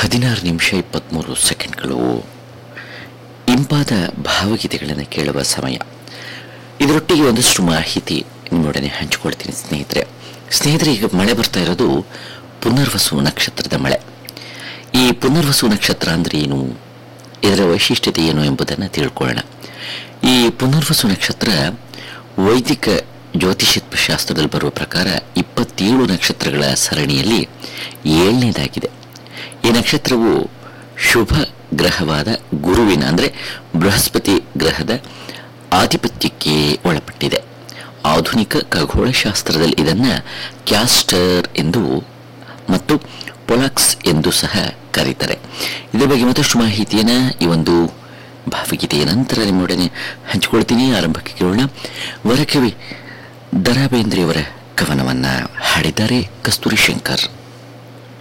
ಹದಿನಾರು ನಿಮಿಷ ಇಪ್ಪತ್ತ್ಮೂರು ಸೆಕೆಂಡ್ಗಳು ಇಂಪಾದ ಭಾವಗೀತೆಗಳನ್ನು ಕೇಳುವ ಸಮಯ ಇದರೊಟ್ಟಿಗೆ ಒಂದಷ್ಟು ಮಾಹಿತಿ ನಿಮ್ಮೊಡನೆ ಹಂಚಿಕೊಳ್ತೀನಿ ಸ್ನೇಹಿತರೆ ಸ್ನೇಹಿತರೆ ಈಗ ಮಳೆ ಬರ್ತಾ ಇರೋದು ಪುನರ್ವಸು ನಕ್ಷತ್ರದ ಮಳೆ ಈ ಪುನರ್ವಸು ನಕ್ಷತ್ರ ಅಂದ್ರೆ ಏನು ಇದರ ವೈಶಿಷ್ಟ್ಯತೆ ಏನು ಎಂಬುದನ್ನು ತಿಳ್ಕೊಳ್ಳೋಣ ಈ ಪುನರ್ವಸು ನಕ್ಷತ್ರ ವೈದಿಕ ಜ್ಯೋತಿಷತ್ವ ಶಾಸ್ತ್ರದಲ್ಲಿ ಬರುವ ಪ್ರಕಾರ ಇಪ್ಪತ್ತೇಳು ನಕ್ಷತ್ರಗಳ ಸರಣಿಯಲ್ಲಿ ಏಳನೇದಾಗಿದೆ ಈ ನಕ್ಷತ್ರವು ಶುಭ ಗ್ರಹವಾದ ಗುರುವಿನ ಅಂದರೆ ಬೃಹಸ್ಪತಿ ಗ್ರಹದ ಆಧಿಪತ್ಯಕ್ಕೆ ಒಳಪಟ್ಟಿದೆ ಆಧುನಿಕ ಖಗೋಳಶಾಸ್ತ್ರದಲ್ಲಿ ಇದನ್ನು ಕ್ಯಾಸ್ಟರ್ ಎಂದು ಮತ್ತು ಪೊಲಾಕ್ಸ್ ಎಂದು ಸಹ ಕರೀತಾರೆ ಇದರ ಬಗ್ಗೆ ಮತ್ತಷ್ಟು ಮಾಹಿತಿಯನ್ನು ಈ ಒಂದು ಭಾವಗೀತೆಯ ನಂತರ ನಿಮ್ಮೊಡನೆ ಹಂಚಿಕೊಳ್ತೀನಿ ಆರಂಭಕ್ಕೆ ಕೇಳೋಣ ವರಕವಿ ದರಾ ಬೇಂದ್ರೆಯವರ ಕವನವನ್ನು ಹಾಡಿದ್ದಾರೆ ಕಸ್ತೂರಿ ಶಂಕರ್